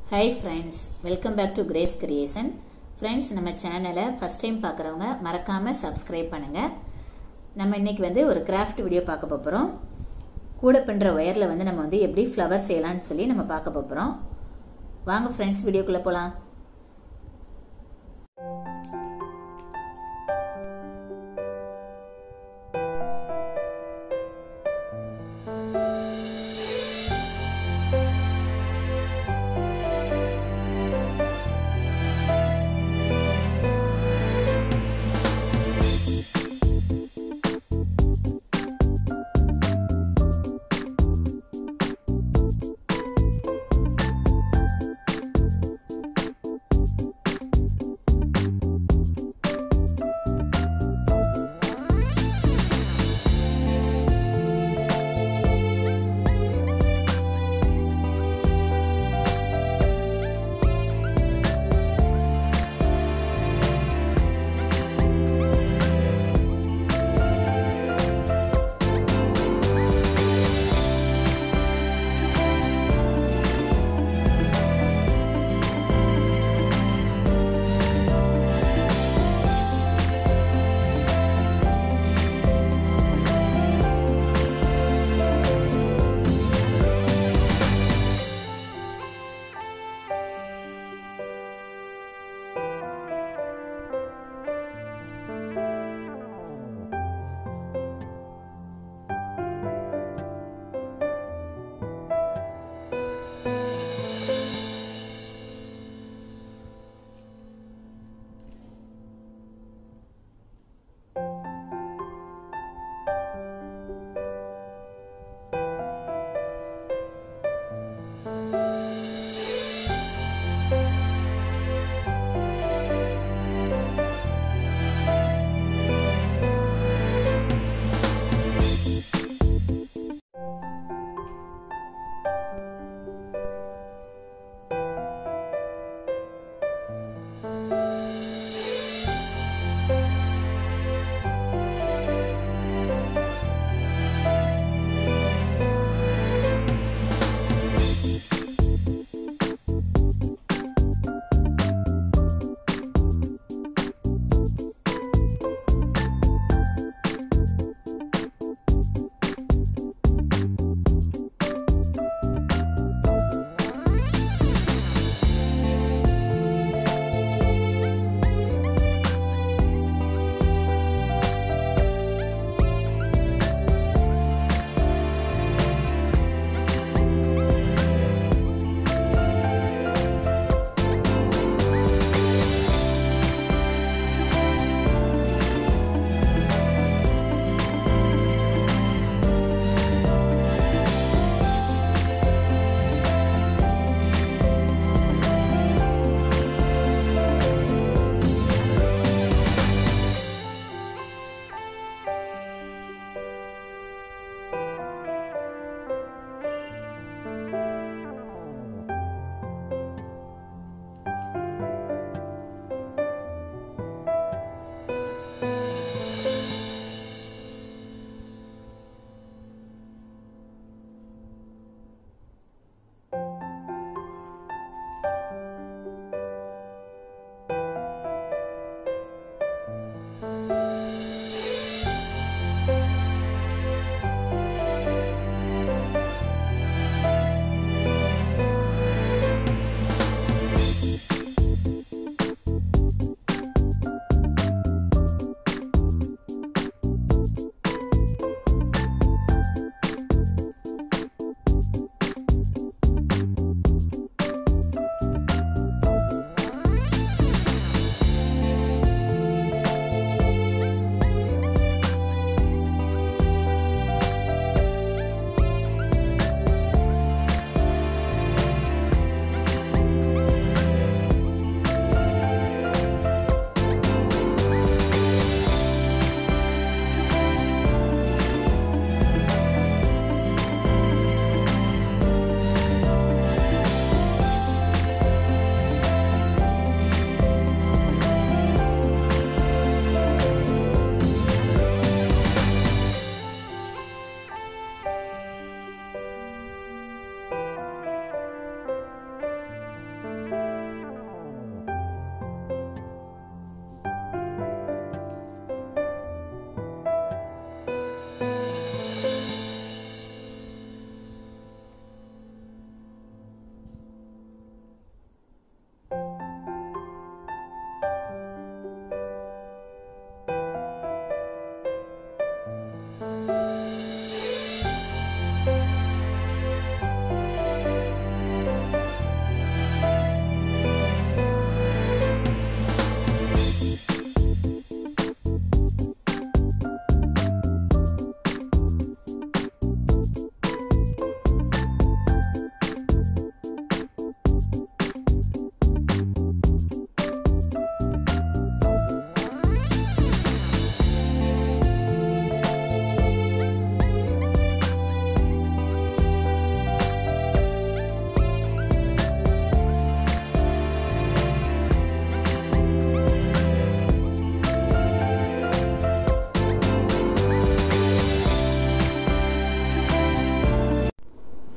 hi friends welcome back to Grace Creation friends நம்ம சேனலை first time பார்க்குறவங்க மறக்காமல் சப்ஸ்கிரைப் பண்ணுங்கள் நம்ம இன்னைக்கு வந்து ஒரு கிராஃப்ட் வீடியோ பார்க்க போகிறோம் கூட பின்னுற ஒயரில் வந்து நம்ம வந்து எப்படி ஃப்ளவர் செய்யலாம்னு சொல்லி நம்ம பார்க்க போகிறோம் வாங்க ஃப்ரெண்ட்ஸ் வீடியோக்குள்ளே போகலாம்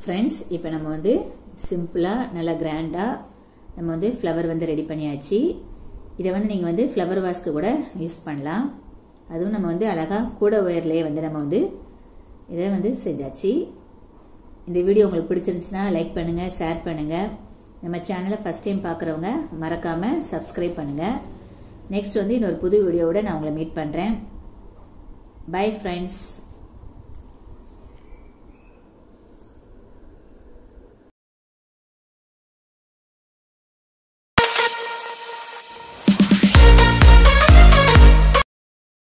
ஃப்ரெண்ட்ஸ் இப்போ நம்ம வந்து சிம்பிளாக நல்லா கிராண்டாக நம்ம வந்து ஃப்ளவர் வந்து ரெடி பண்ணியாச்சு இதை வந்து நீங்கள் வந்து ஃப்ளவர் வாஸ்க்கு கூட யூஸ் பண்ணலாம் அதுவும் நம்ம வந்து அழகாக கூட ஒயர்லேயே வந்து நம்ம வந்து இதை வந்து செஞ்சாச்சு இந்த வீடியோ உங்களுக்கு பிடிச்சிருந்துச்சுன்னா லைக் பண்ணுங்கள் ஷேர் பண்ணுங்கள் நம்ம சேனலை ஃபஸ்ட் டைம் பார்க்குறவங்க மறக்காமல் சப்ஸ்கிரைப் பண்ணுங்கள் நெக்ஸ்ட் வந்து இன்னொரு புது வீடியோவோட நான் உங்களை மீட் பண்ணுறேன் பை ஃப்ரெண்ட்ஸ்